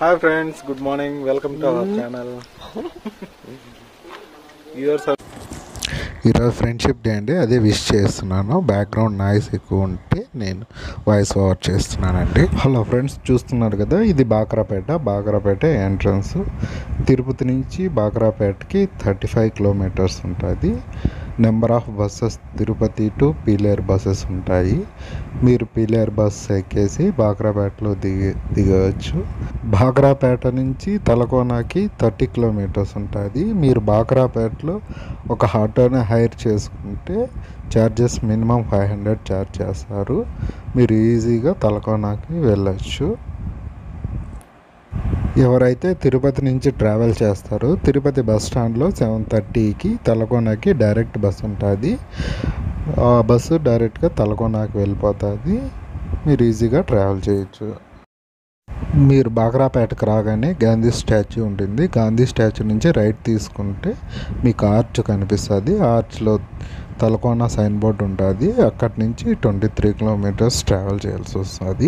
Hi friends good morning welcome to our channel you are ఈరోజు friendship day అండి అదే wish చేస్తున్నాను బ్యాక్గ్రౌండ్ నాయిస్ ఎక్కువ ఉంటే నేను వాయిస్ ఓవర్ చేస్తున్నానండి హలో ఫ్రెండ్స్ చూస్తున్నారు కదా ఇది బాక్రాపేట బాక్రాపేట ఎంట్రన్స్ తిరుపతి నుంచి బాక్రాపేటకి థర్టీ ఫైవ్ కిలోమీటర్స్ ఉంటుంది number of buses Tirupati to Piler buses ఉంటాయి మీరు పీలేర్ బస్ ఎక్కేసి బాక్రాపేటలో దిగి దిగవచ్చు బాక్రాపేట నుంచి తలకోనాకి థర్టీ కిలోమీటర్స్ ఉంటుంది మీరు బాక్రాపేటలో ఒక ఆటోని హైర్ చేసుకుంటే charges minimum five hundred charge చేస్తారు మీరు ఈజీగా తలకోనాకి వెళ్ళచ్చు ఎవరైతే తిరుపతి నుంచి ట్రావెల్ చేస్తారో తిరుపతి బస్ స్టాండ్లో సెవెన్ థర్టీకి తలకోనకి డైరెక్ట్ బస్ ఉంటుంది ఆ బస్సు డైరెక్ట్గా తలకోనాకి వెళ్ళిపోతుంది మీరు ఈజీగా ట్రావెల్ చేయొచ్చు మీరు బాగ్రాపేటకు రాగానే గాంధీ స్టాచ్యూ ఉంటుంది గాంధీ స్టాచ్యూ నుంచి రైట్ తీసుకుంటే మీకు ఆర్చ్ కనిపిస్తుంది ఆర్చ్లో తలకోన సైన్ బోర్డు ఉంటుంది అక్కడి నుంచి ట్వంటీ త్రీ కిలోమీటర్స్ ట్రావెల్ చేయాల్సి వస్తుంది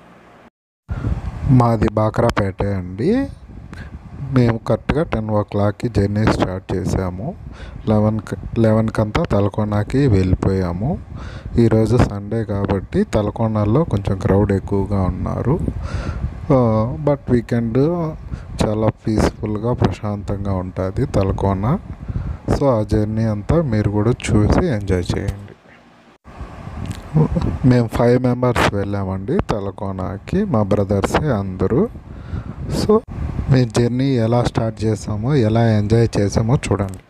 మాది బాక్రాపేట అండి మేము కరెక్ట్గా టెన్ ఓ క్లాక్కి జర్నీ స్టార్ట్ చేసాము లెవెన్కి లెవెన్కి అంతా తలకోనాకి వెళ్ళిపోయాము ఈరోజు సండే కాబట్టి తలకోనాల్లో కొంచెం క్రౌడ్ ఎక్కువగా ఉన్నారు బట్ వీకెండ్ చాలా పీస్ఫుల్గా ప్రశాంతంగా ఉంటుంది తలకోన సో ఆ జర్నీ అంతా మీరు కూడా చూసి ఎంజాయ్ చేయండి మేము ఫైవ్ మెంబర్స్ వెళ్ళామండి తలకోనాకి మా బ్రదర్సే అందరూ సో మేము జర్నీ ఎలా స్టార్ట్ చేసామో ఎలా ఎంజాయ్ చేసామో చూడండి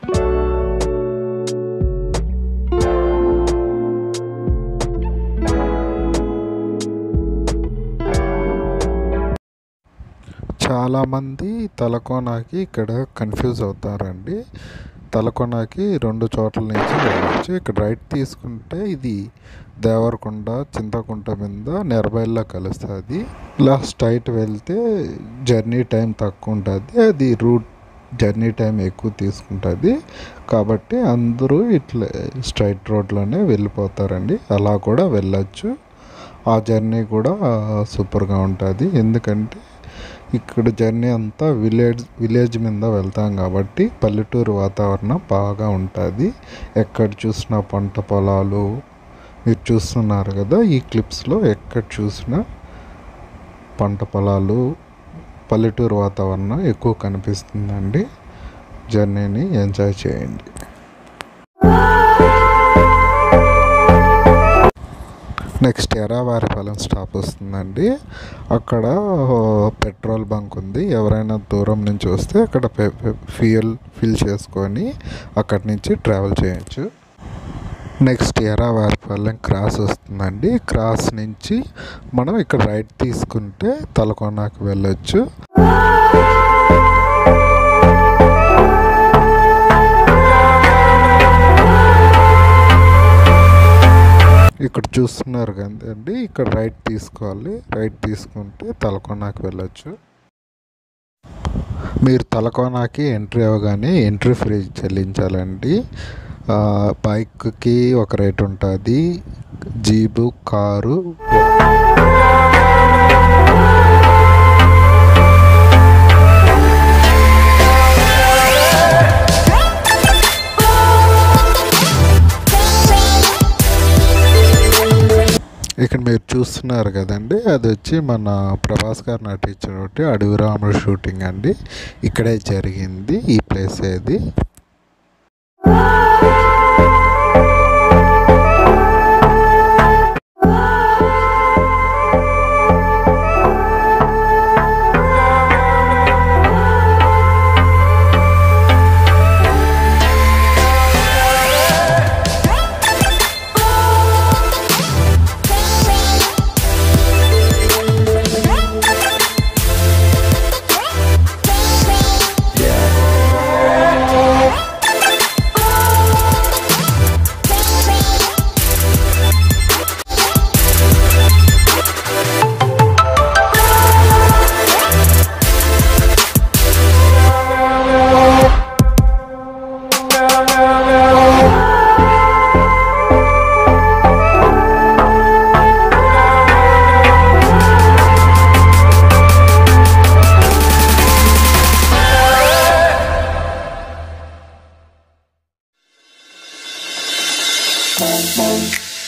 చాలామంది తలకోనాకి ఇక్కడ కన్ఫ్యూజ్ అవుతారండి తలకొనకి రెండు చోట్ల నుంచి వెళ్ళచ్చు ఇక్కడ రైట్ తీసుకుంటే ఇది దేవరకొండ చింతకుంట మీద నెరబైల్లో కలుస్తుంది ఇలా స్ట్రైట్ వెళ్తే జర్నీ టైం తక్కువ ఉంటుంది అది రూట్ జర్నీ టైం ఎక్కువ తీసుకుంటుంది కాబట్టి అందరూ ఇట్లా స్ట్రైట్ రోడ్లోనే వెళ్ళిపోతారండి అలా కూడా వెళ్ళచ్చు ఆ జర్నీ కూడా సూపర్గా ఉంటుంది ఎందుకంటే ఇక్కడ జర్నీ అంతా విలేజ్ విలేజ్ మీద వెళ్తాం కాబట్టి పల్లెటూరు వాతావరణం బాగా ఉంటుంది ఎక్కడ చూసినా పంట పొలాలు మీరు చూస్తున్నారు కదా ఈ క్లిప్స్లో ఎక్కడ చూసినా పంట పొలాలు పల్లెటూరు వాతావరణం ఎక్కువ కనిపిస్తుందండి జర్నీని ఎంజాయ్ చేయండి నెక్స్ట్ ఎరావారిపాలెం స్టాప్ వస్తుందండి అక్కడ పెట్రోల్ బంక్ ఉంది ఎవరైనా దూరం నుంచి వస్తే అక్కడ ఫ్యూయల్ ఫిల్ చేసుకొని అక్కడి నుంచి ట్రావెల్ చేయొచ్చు నెక్స్ట్ ఎరావారిపాలెం క్రాస్ వస్తుందండి క్రాస్ నుంచి మనం ఇక్కడ రైట్ తీసుకుంటే తలకోనాకు వెళ్ళొచ్చు ఇక్కడ చూస్తున్నారు కదండి ఇక్కడ రైట్ తీసుకోవాలి రైట్ తీసుకుంటే తలకోనాకి వెళ్ళొచ్చు మీరు తలకోనాకి ఎంట్రీ అవ్వగానే ఎంట్రీ ఫ్రీ చెల్లించాలండి బైక్కి ఒక రేట్ ఉంటుంది జీబు కారు ఇక్కడ మీరు చూస్తున్నారు కదండి అది వచ్చి మన ప్రభాస్ గారు నటించినట్టు అడవి రాముడు షూటింగ్ అండి ఇక్కడే జరిగింది ఈ ప్లేస్ ఏది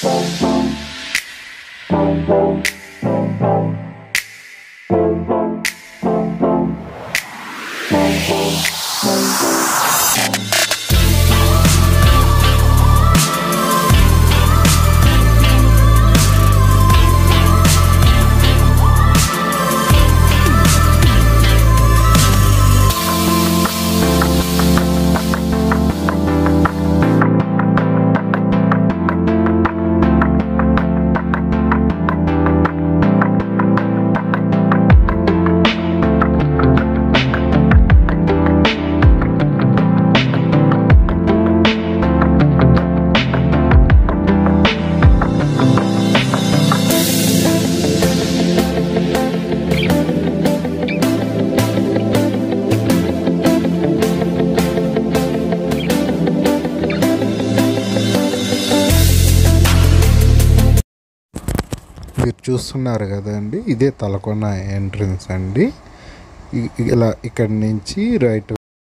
మీరు చూస్తున్నారు కదండి ఇదే తలకొన ఎంట్రన్స్ అండి ఇ- ఇలా ఇక్కడి నుంచి రైట్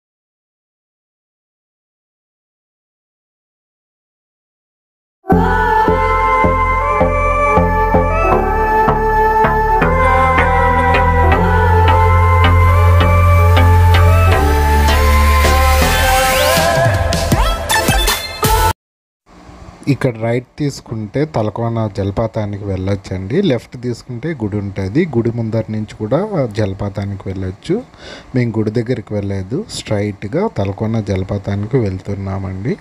ఇక్కడ రైట్ తీసుకుంటే తలకోన జలపాతానికి వెళ్ళొచ్చండి లెఫ్ట్ తీసుకుంటే గుడి ఉంటుంది గుడి ముందర నుంచి కూడా జలపాతానికి వెళ్ళొచ్చు మేము గుడి దగ్గరికి వెళ్ళలేదు స్ట్రైట్గా తలకోన జలపాతానికి వెళ్తున్నామండి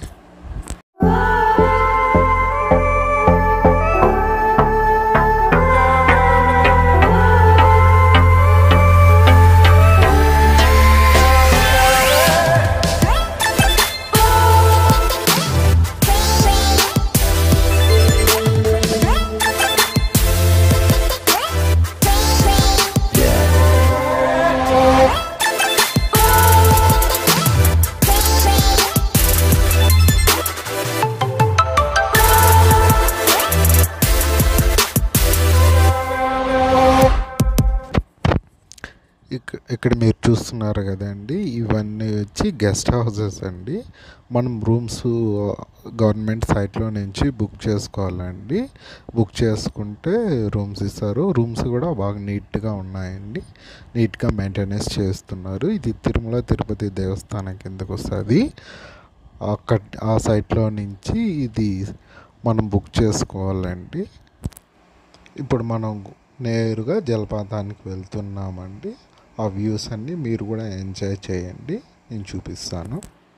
ఇక ఇక్కడ మీరు చూస్తున్నారు కదండి ఇవన్నీ వచ్చి గెస్ట్ హౌసెస్ అండి మనం రూమ్స్ గవర్నమెంట్ సైట్లో నుంచి బుక్ చేసుకోవాలండి బుక్ చేసుకుంటే రూమ్స్ ఇస్తారు రూమ్స్ కూడా బాగా నీట్గా ఉన్నాయండి నీట్గా మెయింటెనెన్స్ చేస్తున్నారు ఇది తిరుమల తిరుపతి దేవస్థానం కిందకు వస్తుంది అక్కడ ఆ సైట్లో నుంచి ఇది మనం బుక్ చేసుకోవాలండి ఇప్పుడు మనం నేరుగా జలపాతానికి వెళ్తున్నామండి ఆ వ్యూస్ అన్నీ మీరు కూడా ఎంజాయ్ చేయండి నేను చూపిస్తాను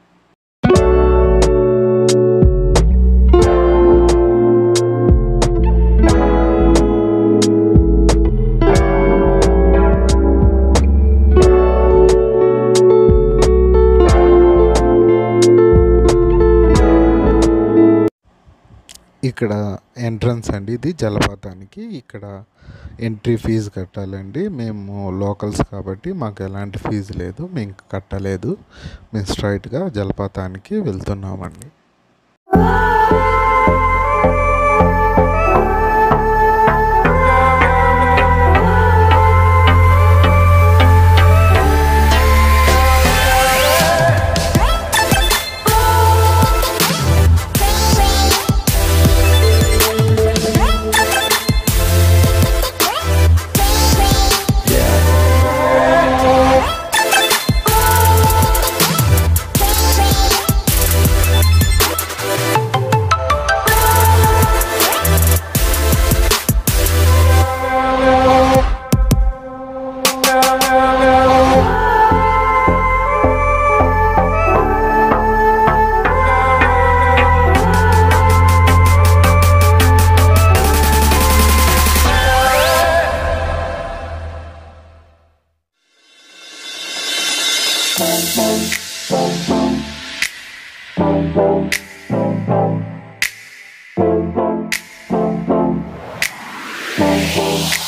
ఇక్కడ ఎంట్రన్స్ అండి ఇది జలపాతానికి ఇక్కడ ఎంట్రీ ఫీజు కట్టాలండి మేము లోకల్స్ కాబట్టి మాకు ఎలాంటి ఫీజు లేదు మేము కట్టలేదు మేము స్ట్రైట్గా జలపాతానికి వెళ్తున్నామండి Thank you.